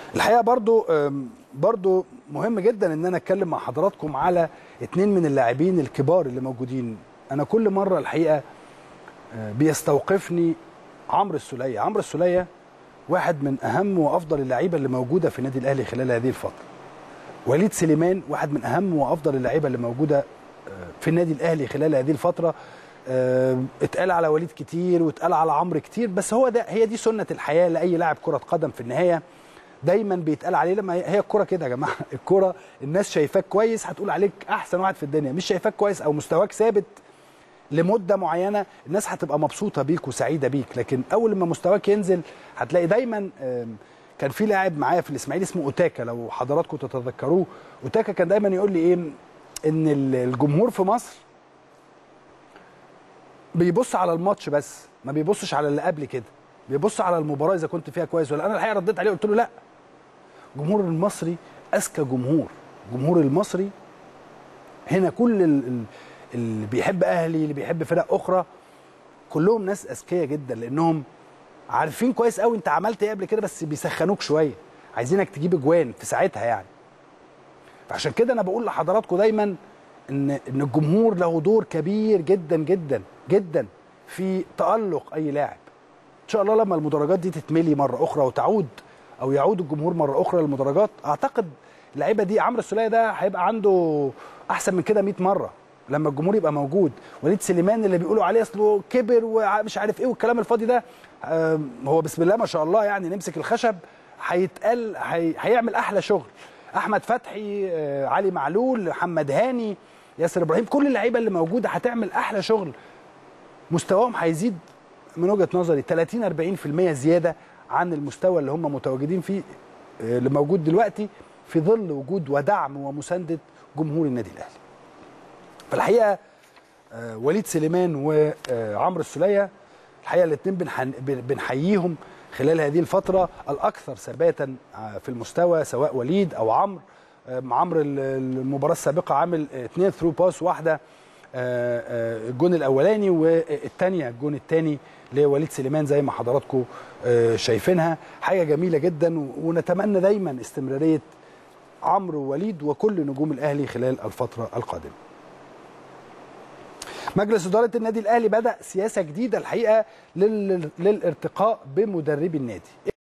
الحقيقه برضو أم، برضو مهم جدا ان انا اتكلم مع حضراتكم على اتنين من اللاعبين الكبار اللي موجودين انا كل مره الحقيقه آه، بيستوقفني عمرو السوليه عمرو السوليه واحد من اهم وافضل اللعيبه اللي موجوده في النادي الاهلي خلال هذه الفتره وليد سليمان واحد من اهم وافضل اللعيبه اللي موجوده آه، في النادي الاهلي خلال هذه الفتره آه، اتقال على وليد كتير واتقال على عمرو كتير بس هو ده هي دي سنه الحياه لاي لاعب كره قدم في النهايه دايما بيتقال عليه لما هي الكوره كده يا جماعه الكوره الناس شايفاك كويس هتقول عليك احسن واحد في الدنيا مش شايفاك كويس او مستواك ثابت لمده معينه الناس هتبقى مبسوطه بيك وسعيده بيك لكن اول ما مستواك ينزل هتلاقي دايما آم، كان في لاعب معايا في الاسماعيلي اسمه اوتاكا لو حضراتكم تتذكروه اوتاكا كان دايما يقول لي ايه ان ال- الجمهور في مصر بيبص على الماتش بس ما بيبصش على اللي قبل كده بيبص على المباراه اذا كنت فيها كويس ولا انا الحقيقه رديت عليه قلت له لا الجمهور المصري اذكى جمهور الجمهور المصري هنا كل ال- ال- اللي بيحب اهلي اللي بيحب فرق اخرى كلهم ناس اذكياء جدا لانهم عارفين كويس قوي انت عملت ايه قبل كده بس بيسخنوك شويه عايزينك تجيب اجوان في ساعتها يعني فعشان كده انا بقول لحضراتكم دايما ان ان الجمهور له دور كبير جدا جدا جدا في تالق اي لاعب ان شاء الله لما المدرجات دي تتملي مره اخرى وتعود او يعود الجمهور مره اخرى للمدرجات اعتقد اللعيبه دي عمرو السوليه ده هيبقى عنده احسن من كده 100 مره لما الجمهور يبقى موجود وليد سليمان اللي بيقولوا عليه اصله كبر ومش عارف ايه والكلام الفاضي ده آم، هو بسم الله ما شاء الله يعني نمسك الخشب هيتقال هي... هيعمل احلى شغل احمد فتحي آه، علي معلول محمد هاني ياسر ابراهيم كل اللعيبه اللي موجوده هتعمل احلى شغل مستواهم هيزيد من وجهه نظري 30 40% زياده عن المستوى اللي هم متواجدين فيه آه، اللي موجود دلوقتي في ظل وجود ودعم ومسانده جمهور النادي الاهلي. فالحقيقه آه، وليد سليمان وعمرو السوليه الحقيقه الاثنين بنحييهم خلال هذه الفتره الاكثر ثباتا آه، في المستوى سواء وليد او عمرو آه، عمرو ال- المباراه السابقه عامل اثنين ثرو باس واحده آه، آه، الجون الاولاني والثانيه الجون الثاني لوليد سليمان زي ما حضراتكم آه، شايفينها حاجه جميله جدا و- ونتمنى دايما استمراريه عمرو ووليد وكل نجوم الاهلي خلال الفتره القادمه مجلس إدارة النادي الأهلي بدأ سياسة جديدة الحقيقة لل- للارتقاء بمدربي النادي